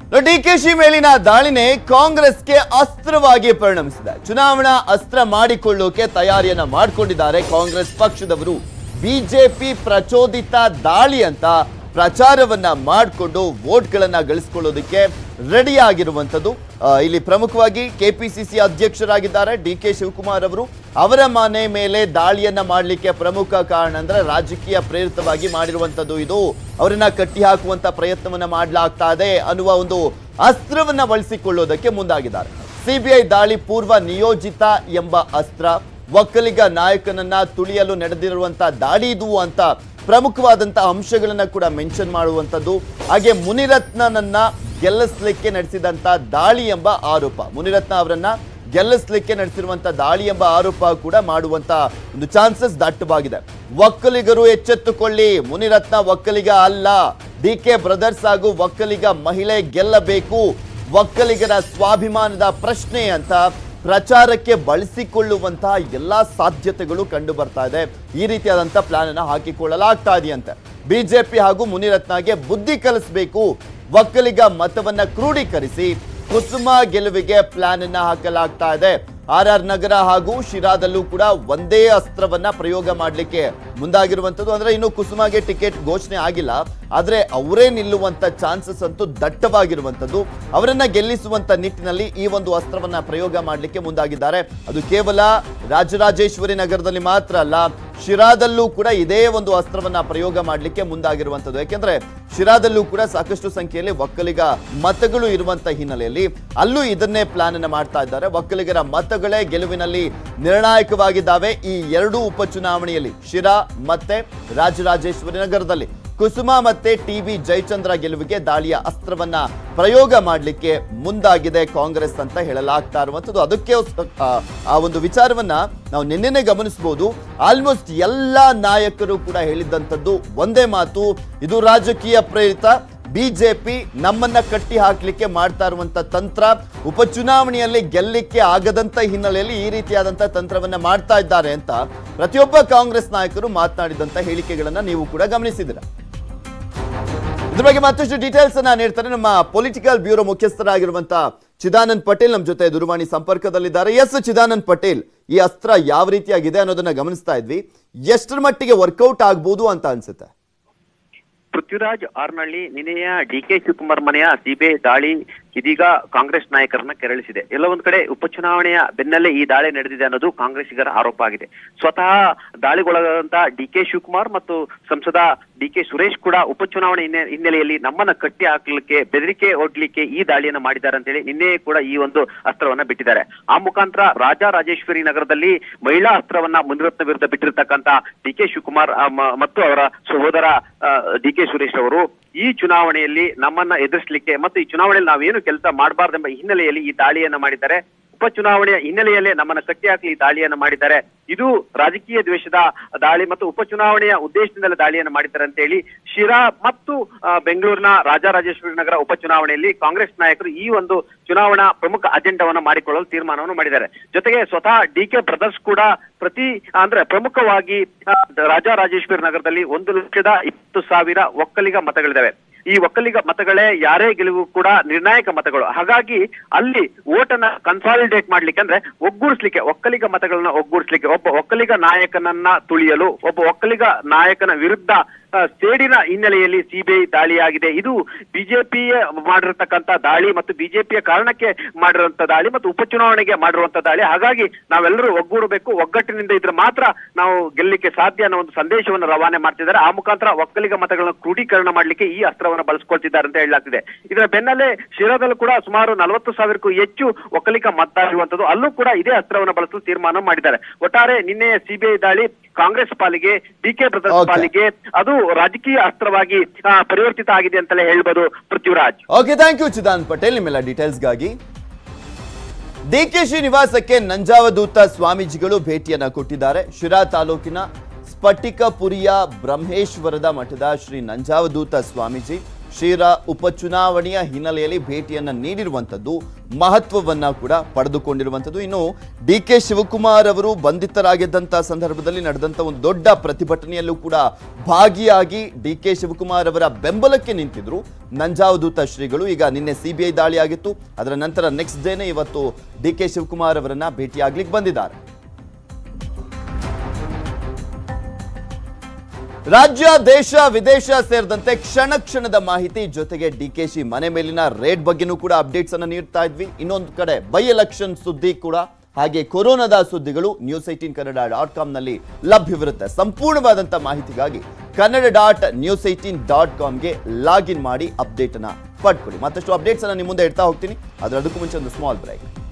ಡಿಕೆಶಿ ಮೇಲಿನ ದಾಳಿನೇ ಕಾಂಗ್ರೆಸ್ಗೆ ಅಸ್ತ್ರವಾಗಿ ಪರಿಣಮಿಸಿದೆ ಚುನಾವಣಾ ಅಸ್ತ್ರ ಮಾಡಿಕೊಳ್ಳೋಕೆ ತಯಾರಿಯನ್ನ ಮಾಡಿಕೊಂಡಿದ್ದಾರೆ ಕಾಂಗ್ರೆಸ್ ಪಕ್ಷದವರು ಬಿಜೆಪಿ ಪ್ರಚೋದಿತ ದಾಳಿ ಅಂತ ಪ್ರಚಾರವನ್ನ ಮಾಡಿಕೊಂಡು ವೋಟ್ಗಳನ್ನ ಗಳಿಸ್ಕೊಳ್ಳೋದಕ್ಕೆ ರೆಡಿ ಆಗಿರುವಂಥದ್ದು ಆ, ಇಲ್ಲಿ ಪ್ರಮುಖವಾಗಿ ಕೆಪಿಸಿಸಿ ಅಧ್ಯಕ್ಷರಾಗಿದ್ದಾರೆ ಡಿ ಕೆ ಶಿವಕುಮಾರ್ ಅವರು ಅವರ ಮನೆ ಮೇಲೆ ದಾಳಿಯನ್ನ ಮಾಡಲಿಕ್ಕೆ ಪ್ರಮುಖ ಕಾರಣ ಅಂದ್ರೆ ರಾಜಕೀಯ ಪ್ರೇರಿತವಾಗಿ ಮಾಡಿರುವಂಥದ್ದು ಇದು ಅವರನ್ನ ಕಟ್ಟಿ ಹಾಕುವಂತ ಪ್ರಯತ್ನವನ್ನ ಮಾಡಲಾಗ್ತಾ ಇದೆ ಅನ್ನುವ ಒಂದು ಅಸ್ತ್ರವನ್ನ ಬಳಸಿಕೊಳ್ಳೋದಕ್ಕೆ ಮುಂದಾಗಿದ್ದಾರೆ ಸಿಬಿಐ ದಾಳಿ ಪೂರ್ವ ನಿಯೋಜಿತ ಎಂಬ ಅಸ್ತ್ರ ಒಕ್ಕಲಿಗ ನಾಯಕನನ್ನ ತುಳಿಯಲು ನಡೆದಿರುವಂತ ದಾಳಿ ಇದು ಅಂತ ಪ್ರಮುಖವಾದಂತ ಅಂಶಗಳನ್ನ ಕೂಡ ಮೆನ್ಷನ್ ಮಾಡುವಂಥದ್ದು ಹಾಗೆ ಮುನಿರತ್ನನನ್ನ ಗೆಲ್ಲಿಸ್ಲಿಕ್ಕೆ ನಡೆಸಿದಂತ ದಾಳಿ ಎಂಬ ಆರೋಪ ಮುನಿರತ್ನ ಅವರನ್ನ ಗೆಲ್ಲಿಸ್ಲಿಕ್ಕೆ ನಡೆಸಿರುವಂತ ದಾಳಿ ಎಂಬ ಆರೋಪ ಕೂಡ ಮಾಡುವಂತ ಒಂದು ಚಾನ್ಸಸ್ ದಟ್ಟವಾಗಿದೆ ಒಕ್ಕಲಿಗರು ಎಚ್ಚೆತ್ತುಕೊಳ್ಳಿ ಮುನಿರತ್ನ ಒಕ್ಕಲಿಗ ಅಲ್ಲ ಡಿ ಕೆ ಬ್ರದರ್ಸ್ ಹಾಗೂ ಒಕ್ಕಲಿಗ ಮಹಿಳೆ ಗೆಲ್ಲಬೇಕು ಒಕ್ಕಲಿಗರ ಸ್ವಾಭಿಮಾನದ ಪ್ರಶ್ನೆ ಅಂತ ಪ್ರಚಾರಕ್ಕೆ ಬಳಸಿಕೊಳ್ಳುವಂತಹ ಎಲ್ಲಾ ಸಾಧ್ಯತೆಗಳು ಕಂಡು ಬರ್ತಾ ಇದೆ ಈ ರೀತಿಯಾದಂತಹ ಪ್ಲಾನ್ ಅನ್ನ ಹಾಕಿಕೊಳ್ಳಲಾಗ್ತಾ ಇದೆಯಂತೆ ಬಿಜೆಪಿ ಹಾಗೂ ಮುನಿರತ್ನಗೆ ಬುದ್ಧಿ ಕಲಿಸಬೇಕು ಒಕ್ಕಲಿಗ ಮತವನ್ನ ಕ್ರೋಢೀಕರಿಸಿ ಕುಸುಮ ಗೆಲುವಿಗೆ ಪ್ಲಾನ್ ಅನ್ನ ಹಾಕಲಾಗ್ತಾ ಇದೆ ಆರ್ ಆರ್ ನಗರ ಹಾಗೂ ಶಿರಾದಲ್ಲೂ ಕೂಡ ಒಂದೇ ಅಸ್ತ್ರವನ್ನ ಪ್ರಯೋಗ ಮಾಡಲಿಕ್ಕೆ ಮುಂದಾಗಿರುವಂತದ್ದು ಅಂದ್ರೆ ಇನ್ನು ಕುಸುಮಗೆ ಟಿಕೆಟ್ ಘೋಷಣೆ ಆಗಿಲ್ಲ ಆದ್ರೆ ಅವರೇ ನಿಲ್ಲುವಂತ ಚಾನ್ಸಸ್ ಅಂತೂ ದಟ್ಟವಾಗಿರುವಂತದ್ದು ಅವರನ್ನ ಗೆಲ್ಲಿಸುವಂತ ನಿಟ್ಟಿನಲ್ಲಿ ಈ ಒಂದು ಅಸ್ತ್ರವನ್ನ ಪ್ರಯೋಗ ಮಾಡಲಿಕ್ಕೆ ಮುಂದಾಗಿದ್ದಾರೆ ಅದು ಕೇವಲ ರಾಜರಾಜೇಶ್ವರಿ ನಗರದಲ್ಲಿ ಮಾತ್ರ ಅಲ್ಲ ಶಿರಾದಲ್ಲೂ ಕೂಡ ಇದೇ ಒಂದು ಅಸ್ತ್ರವನ್ನ ಪ್ರಯೋಗ ಮಾಡಲಿಕ್ಕೆ ಮುಂದಾಗಿರುವಂತದ್ದು ಯಾಕೆಂದ್ರೆ ಶಿರಾದಲ್ಲೂ ಕೂಡ ಸಾಕಷ್ಟು ಸಂಖ್ಯೆಯಲ್ಲಿ ಒಕ್ಕಲಿಗ ಮತಗಳು ಇರುವಂತ ಹಿನ್ನೆಲೆಯಲ್ಲಿ ಅಲ್ಲೂ ಇದನ್ನೇ ಪ್ಲಾನ್ ಅನ್ನ ಮಾಡ್ತಾ ಇದ್ದಾರೆ ಒಕ್ಕಲಿಗರ ಮತಗಳೇ ಗೆಲುವಿನಲ್ಲಿ ನಿರ್ಣಾಯಕವಾಗಿದ್ದಾವೆ ಈ ಎರಡೂ ಉಪಚುನಾವಣೆಯಲ್ಲಿ ಶಿರಾ ಮತ್ತೆ ರಾಜರಾಜೇಶ್ವರಿ ನಗರದಲ್ಲಿ ಕುಸುಮ ಮತ್ತೆ ಟಿ ಬಿ ಜಯಚಂದ್ರ ಗೆಲುವಿಗೆ ದಾಳಿಯ ಅಸ್ತ್ರವನ್ನ ಪ್ರಯೋಗ ಮಾಡಲಿಕ್ಕೆ ಮುಂದಾಗಿದೆ ಕಾಂಗ್ರೆಸ್ ಅಂತ ಹೇಳಲಾಗ್ತಾ ಇರುವಂತದ್ದು ಅದಕ್ಕೆ ಆ, ಆ ಒಂದು ವಿಚಾರವನ್ನ ನಾವು ನಿನ್ನೆನೆ ಗಮನಿಸಬಹುದು ಆಲ್ಮೋಸ್ಟ್ ಎಲ್ಲಾ ನಾಯಕರು ಕೂಡ ಹೇಳಿದ್ದಂಥದ್ದು ಒಂದೇ ಮಾತು ಇದು ರಾಜಕೀಯ ಪ್ರೇರಿತ ಬಿಜೆಪಿ ನಮ್ಮನ್ನ ಕಟ್ಟಿ ಹಾಕ್ಲಿಕ್ಕೆ ಮಾಡ್ತಾ ಇರುವಂತ ತಂತ್ರ ಉಪಚುನಾವಣೆಯಲ್ಲಿ ಗೆಲ್ಲಿಕ್ಕೆ ಆಗದಂತ ಹಿನ್ನೆಲೆಯಲ್ಲಿ ಈ ರೀತಿಯಾದಂತ ತಂತ್ರವನ್ನ ಮಾಡ್ತಾ ಇದ್ದಾರೆ ಅಂತ ಪ್ರತಿಯೊಬ್ಬ ಕಾಂಗ್ರೆಸ್ ನಾಯಕರು ಮಾತನಾಡಿದಂತ ಹೇಳಿಕೆಗಳನ್ನ ನೀವು ಕೂಡ ಗಮನಿಸಿದಿರ ಇದ್ರ ಬಗ್ಗೆ ಮತ್ತಷ್ಟು ಡೀಟೇಲ್ಸ್ ಅನ್ನ ನೀಡ್ತಾರೆ ನಮ್ಮ ಪೊಲಿಟಿಕಲ್ ಬ್ಯೂರೋ ಮುಖ್ಯಸ್ಥರಾಗಿರುವಂತ ಚಿದಾನಂದ್ ಪಟೇಲ್ ನಮ್ಮ ಜೊತೆ ದೂರವಾಣಿ ಸಂಪರ್ಕದಲ್ಲಿದ್ದಾರೆ ಎಸ್ ಚಿದಾನಂದ್ ಪಟೇಲ್ ಈ ಅಸ್ತ್ರ ಯಾವ ರೀತಿಯಾಗಿದೆ ಅನ್ನೋದನ್ನ ಗಮನಿಸ್ತಾ ಇದ್ವಿ ಎಷ್ಟರ ಮಟ್ಟಿಗೆ ವರ್ಕೌಟ್ ಆಗ್ಬೋದು ಅಂತ ಅನ್ಸುತ್ತೆ ಪೃಥ್ವಿರಾಜ್ ಆರ್ನಳ್ಳಿ ನಿನ್ನೆಯ ಡಿ ಕೆ ಶಿವಕುಮಾರ್ ಮನೆಯ ಸಿಬಿಐ ದಾಳಿ ಇದೀಗ ಕಾಂಗ್ರೆಸ್ ನಾಯಕರನ್ನ ಕೆರಳಿಸಿದೆ ಎಲ್ಲ ಒಂದ್ ಕಡೆ ಉಪಚುನಾವಣೆಯ ಬೆನ್ನಲ್ಲೇ ಈ ದಾಳಿ ನಡೆದಿದೆ ಅನ್ನೋದು ಕಾಂಗ್ರೆಸ್ಸಿಗರ ಆರೋಪ ಆಗಿದೆ ಸ್ವತಃ ದಾಳಿಗೊಳಗಾದಂತ ಡಿ ಕೆ ಶಿವಕುಮಾರ್ ಮತ್ತು ಸಂಸದ ಡಿ ಕೆ ಸುರೇಶ್ ಕೂಡ ಉಪಚುನಾವಣೆ ಹಿನ್ನೆ- ಹಿನ್ನೆಲೆಯಲ್ಲಿ ನಮ್ಮನ್ನ ಕಟ್ಟಿ ಹಾಕ್ಲಿಕ್ಕೆ ಬೆದರಿಕೆ ಒಡ್ಲಿಕ್ಕೆ ಈ ದಾಳಿಯನ್ನ ಮಾಡಿದ್ದಾರೆ ಅಂತೇಳಿ ನಿನ್ನೆ ಕೂಡ ಈ ಒಂದು ಅಸ್ತ್ರವನ್ನ ಬಿಟ್ಟಿದ್ದಾರೆ ಆ ಮುಖಾಂತರ ರಾಜರಾಜೇಶ್ವರಿ ನಗರದಲ್ಲಿ ಮಹಿಳಾ ಅಸ್ತ್ರವನ್ನ ಮುನಿರತ್ನ ವಿರುದ್ಧ ಬಿಟ್ಟಿರ್ತಕ್ಕಂತ ಡಿ ಕೆ ಶಿವಕುಮಾರ್ ಆ, ಮ- ಮತ್ತು ಅವರ ಸಹೋದರ ಡಿ ಕೆ ಸುರೇಶ್ ಅವರು ಈ ಚುನಾವಣೆಯಲ್ಲಿ ನಮ್ಮನ್ನ ಎದುರಿಸಲಿಕ್ಕೆ ಮತ್ತು ಈ ಚುನಾವಣೆಯಲ್ಲಿ ನಾವೇನು ಕೆಲಸ ಮಾಡಬಾರ್ದೆಂಬ ಹಿನ್ನೆಲೆಯಲ್ಲಿ ಈ ದಾಳಿಯನ್ನ ಮಾಡಿದ್ದಾರೆ ಉಪಚುನಾವಣೆಯ ಹಿನ್ನೆಲೆಯಲ್ಲೇ ನಮ್ಮನ್ನ ಕಟ್ಟಿ ಹಾಕಿ ಈ ದಾಳಿಯನ್ನ ಮಾಡಿದ್ದಾರೆ ಇದು ರಾಜಕೀಯ ದ್ವೇಷದ ದಾಳಿ ಮತ್ತು ಉಪಚುನಾವಣೆಯ ಉದ್ದೇಶದಿಂದಲೇ ದಾಳಿಯನ್ನ ಮಾಡಿದ್ದಾರೆ ಅಂತ ಹೇಳಿ ಶಿರಾ ಮತ್ತು ಆ, ಬೆಂಗಳೂರಿನ ರಾಜರಾಜೇಶ್ವರಿ ನಗರ ಉಪಚುನಾವಣೆಯಲ್ಲಿ ಕಾಂಗ್ರೆಸ್ ನಾಯಕರು ಈ ಒಂದು ಚುನಾವಣಾ ಪ್ರಮುಖ ಅಜೆಂಡಾವನ್ನ ಮಾಡಿಕೊಳ್ಳಲು ತೀರ್ಮಾನವನ್ನು ಮಾಡಿದ್ದಾರೆ ಜೊತೆಗೆ ಸ್ವತಃ ಡಿ ಕೆ ಬ್ರದರ್ಸ್ ಕೂಡ ಪ್ರತಿ ಅಂದ್ರೆ ಪ್ರಮುಖವಾಗಿ ಆ, ರಾಜರಾಜೇಶ್ವರಿ ನಗರದಲ್ಲಿ ಒಂದು ಲಕ್ಷದ ಇಪ್ಪತ್ತು ಸಾವಿರ ಒಕ್ಕಲಿಗ ಮತಗಳಿದಾವೆ ಈ ಒಕ್ಕಲಿಗ ಮತಗಳೇ ಯಾರೇ ಗೆಲುವು ಕೂಡ ನಿರ್ಣಾಯಕ ಮತಗಳು ಹಾಗಾಗಿ ಅಲ್ಲಿ ಓಟನ್ನ ಕನ್ಸಾಲಿಡೇಟ್ ಮಾಡ್ಲಿಕ್ಕೆ ಅಂದ್ರೆ ಒಗ್ಗೂಡಿಸ್ಲಿಕ್ಕೆ ಒಕ್ಕಲಿಗ ಮತಗಳನ್ನ ಒಗ್ಗೂಡಿಸ್ಲಿಕ್ಕೆ ಒಬ್ಬ ಒಕ್ಕಲಿಗ ನಾಯಕನನ್ನ ತುಳಿಯಲು ಒಬ್ಬ ಒಕ್ಕಲಿಗ ನಾಯಕನ ವಿರುದ್ಧ ಆ, ಸೇಡಿನ ಹಿನ್ನೆಲೆಯಲ್ಲಿ ಸಿಬಿಐ ದಾಳಿಯಾಗಿದೆ ಇದು ಬಿಜೆಪಿ ಮಾಡಿರತಕ್ಕಂತ ದಾಳಿ ಮತ್ತು ಬಿಜೆಪಿಯ ಕಾರಣಕ್ಕೆ ಮಾಡಿರುವಂತ ದಾಳಿ ಮತ್ತು ಉಪಚುನಾವಣೆಗೆ ಮಾಡಿರುವಂತ ದಾಳಿ ಹಾಗಾಗಿ ನಾವೆಲ್ಲರೂ ಒಗ್ಗೂಡಬೇಕು ಒಗ್ಗಟ್ಟಿನಿಂದ ಇದ್ರೆ ಮಾತ್ರ ನಾವು ಗೆಲ್ಲಲಿಕ್ಕೆ ಸಾಧ್ಯ ಅನ್ನೋ ಒಂದು ಸಂದೇಶವನ್ನು ರವಾನೆ ಮಾಡ್ತಿದ್ದಾರೆ ಆ ಮುಖಾಂತರ ಒಕ್ಕಲಿಗ ಮತಗಳನ್ನ ಕ್ರೋಢೀಕರಣ ಮಾಡ್ಲಿಕ್ಕೆ ಈ ಅಸ್ತ್ರವನ್ನು ಬಳಸ್ಕೊಳ್ತಿದ್ದಾರೆ ಅಂತ ಹೇಳಲಾಗ್ತಿದೆ ಇದರ ಬೆನ್ನಲ್ಲೇ ಶಿರಾದಲ್ಲೂ ಕೂಡ ಸುಮಾರು ನಲವತ್ತು ಸಾವಿರಕ್ಕೂ ಹೆಚ್ಚು ಒಕ್ಕಲಿಗ ಮತ ಇರುವಂತದ್ದು ಅಲ್ಲೂ ಕೂಡ ಇದೇ ಅಸ್ತ್ರವನ್ನು ಬಳಸಲು ತೀರ್ಮಾನ ಮಾಡಿದ್ದಾರೆ ಒಟ್ಟಾರೆ ನಿನ್ನೆ ಸಿಬಿಐ ದಾಳಿ ಕಾಂಗ್ರೆಸ್ ಪಾಲಿಗೆ ಡಿ ಕೆ ಬ್ರದರ್ಸ್ Okay. ಪಾಲಿಗೆ ಅದು ರಾಜಕೀಯ ಅಸ್ತ್ರವಾಗಿ ಆ, ಪರಿವರ್ತಿತ ಆಗಿದೆ ಅಂತಲೇ ಹೇಳ್ಬೋದು Prithviraj okay thank you Chidanand Patel ನಿಮ್ಮೆಲ್ಲ ಡೀಟೇಲ್ಸ್ಗಾಗಿ ಡಿಕೆಶಿ ನಿವಾಸಕ್ಕೆ ನಂಜಾವಧೂತ ಸ್ವಾಮೀಜಿಗಳು ಭೇಟಿಯನ್ನ ಕೊಟ್ಟಿದ್ದಾರೆ ಶಿರಾ ತಾಲೂಕಿನ ಸ್ಫಟಿಕಪುರಿಯ ಬ್ರಹ್ಮೇಶ್ವರದ ಮಠದ ಶ್ರೀ ನಂಜಾವಧೂತ ಸ್ವಾಮೀಜಿ ಶಿರಾ ಉಪಚುನಾವಣೆಯ ಹಿನ್ನೆಲೆಯಲ್ಲಿ ಭೇಟಿಯನ್ನ ನೀಡಿರುವಂಥದ್ದು ಮಹತ್ವವನ್ನ ಕೂಡ ಪಡೆದುಕೊಂಡಿರುವಂಥದ್ದು ಇನ್ನು ಡಿ ಕೆ ಶಿವಕುಮಾರ್ ಅವರು ಬಂಧಿತರಾಗಿದ್ದಂಥ ಸಂದರ್ಭದಲ್ಲಿ ನಡೆದಂಥ ಒಂದು ದೊಡ್ಡ ಪ್ರತಿಭಟನೆಯಲ್ಲೂ ಕೂಡ ಭಾಗಿಯಾಗಿ ಡಿ ಕೆ ಶಿವಕುಮಾರ್ ಅವರ ಬೆಂಬಲಕ್ಕೆ ನಿಂತಿದ್ರು ನಂಜಾವಧೂತ ಶ್ರೀಗಳು ಈಗ ನಿನ್ನೆ ಸಿಬಿಐ ದಾಳಿ ಆಗಿತ್ತು ಅದರ ನಂತರ ನೆಕ್ಸ್ಟ್ ಡೇನೇ ಇವತ್ತು ಡಿ ಕೆ ಶಿವಕುಮಾರ್ ಅವರನ್ನ ಭೇಟಿಯಾಗ್ಲಿಕ್ಕೆ ಬಂದಿದ್ದಾರೆ ರಾಜ್ಯ ದೇಶ ವಿದೇಶ ಸೇರಿದಂತೆ ಕ್ಷಣ ಕ್ಷಣದ ಮಾಹಿತಿ ಜೊತೆಗೆ ಡಿಕೆಶಿ ಮನೆ ಮೇಲಿನ ರೇಟ್ ಬಗ್ಗೆನೂ ಕೂಡ ಅಪ್ಡೇಟ್ಸ್ ಅನ್ನ ನೀಡ್ತಾ ಇದ್ವಿ ಇನ್ನೊಂದು ಕಡೆ ಬೈ ಎಲೆಕ್ಷನ್ ಸುದ್ದಿ ಕೂಡ ಹಾಗೆ ಕೊರೋನಾದ ಸುದ್ದಿಗಳು ನ್ಯೂಸ್ ಏಟೀನ್ ಕನ್ನಡ ಡಾಟ್ ಕಾಮ್ನಲ್ಲಿ ಲಭ್ಯವಿರುತ್ತೆ ಸಂಪೂರ್ಣವಾದಂಥ ಮಾಹಿತಿಗಾಗಿ Kannada dot news eighteen dot ಕಾಮ್ಗೆ ಲಾಗಿನ್ ಮಾಡಿ ಅಪ್ಡೇಟ್ ಅನ್ನ ಪಡ್ಕೊಳ್ಳಿ ಮತ್ತಷ್ಟು ಅಪ್ಡೇಟ್ಸ್ ಅನ್ನ ನಿಮ್ಮ ಮುಂದೆ ಇಡ್ತಾ ಹೋಗ್ತೀನಿ ಅದರ ಅದಕ್ಕೂ ಮುಂಚೆ ಒಂದು ಸ್ಮಾಲ್ ಬ್ರೇಕ್